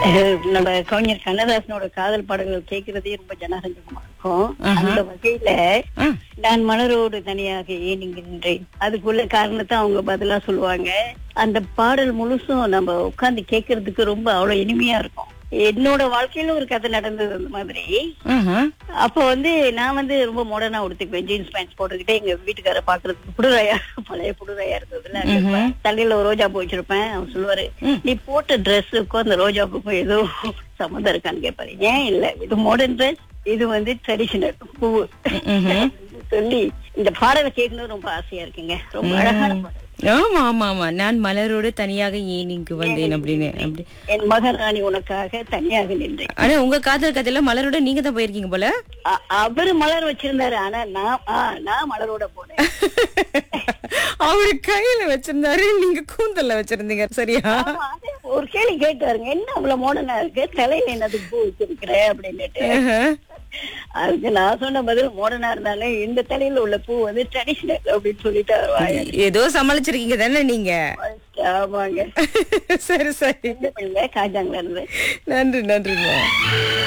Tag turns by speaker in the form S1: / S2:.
S1: அஹ், நம்ம கவிஞர் கண்ணதாசனோட காதல் பாடல்கள் கேட்கறதே ரொம்ப ஜனரஞ்சகமா இருக்கும் அந்த வகையில
S2: ஆ,
S1: நான் மலரோடு தனியாக ஏன் இங்கு நின்றேன் அதுக்குள்ள காரணத்தை அவங்க பதிலா சொல்லுவாங்க அந்த பாடல் முழுசும் நம்ம உட்கார்ந்து கேட்கறதுக்கு ரொம்ப அவ்வளவு இனிமையா இருக்கும் என்னோட வாழ்க்கையில ஒரு கதை நடந்தது அந்த மாதிரி
S2: ஆஹா.
S1: அப்போ வந்து நான் வந்து ரொம்ப மாடர்னா உடுத்துக்குவேன் ஜீன்ஸ் பேண்ட் போட்டுக்கிட்டு எங்க வீட்டுக்கார பாக்குறதுக்கு புடுராயா பழைய புடுராயா இருந்ததுல அங்க தலையில ஒரு ரோஜா பூ வச்சிருப்பேன் அவர் சொல்லுவாரு நீ போட்ட ட்ரெஸ்ஸுக்கும் அந்த ரோஜா பூக்கும் ஏதோ சம்மந்தம் இருக்கான்னு கேட்பாரு ஏன் இல்ல இது மாடர்ன் ட்ரெஸ் இது வந்து ட்ரெடிஷனல் பூ சொல்லி இந்த பாடலை கேட்கணும் ரொம்ப ஆசையா இருக்குங்க ரொம்ப அழகான பாடல்
S2: ஆமா ஆமா ஆமா நான் மலரோடு தனியாக ஏன் இங்கு வந்தேன் அப்படின்னு அப்படி
S1: என் மகாராணி உனக்காக தனியாக நின்றேன்
S2: ஆனா உங்க காதல் கதையில மலரோட நீங்க தான் போயிருக்கீங்க போல
S1: அ- அவரு மலர் வச்சிருந்தாரு ஆனா நான் ஆ, நான் மலரோட போனேன்
S2: அவரு கையில வச்சிருந்தாரு நீங்க கூந்தல்ல வச்சிருந்தீங்க சரியா
S1: ஆமா, அது ஒரு கேள்வி கேட்டாருங்க என்ன அவ்வளவு மோடனா இருக்கு தலையில என்னது பூ வச்சிருக்கிற அப்படின்னுட்டு
S2: ஆஹா.
S1: அதுக்கு நான் சொன்ன பதில் மோடனா இருந்தாலும் இந்த தலையில உள்ள பூ வந்து ட்ரெடிஷனல் அப்படின்னு சொல்லிட்டு வருவாங்க
S2: ஏதோ சமாளிச்சிருக்கீங்க தானே நீங்க
S1: ஆமாங்க
S2: சரி சரி
S1: காஞ்சாங்கல இருந்து
S2: நன்றி நன்றிங்க